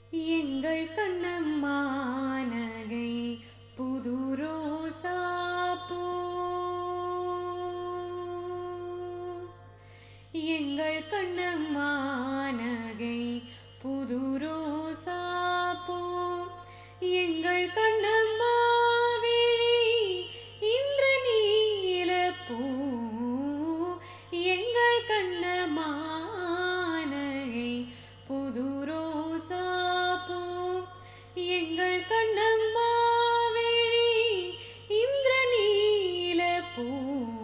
எங்கள் கண்ணம்மா நகை புது ரோசா பூ எங்கள் கண்ணம்மா நகை புது ரோசா பூ எங்கள் கண்ணம்மா விழி இந்திரநீல பூ எங்கள் கண்ணம்மா நகை புது ரோசா பூ எங்கள் கண்ணம்மா விழி இந்திரநீல பூ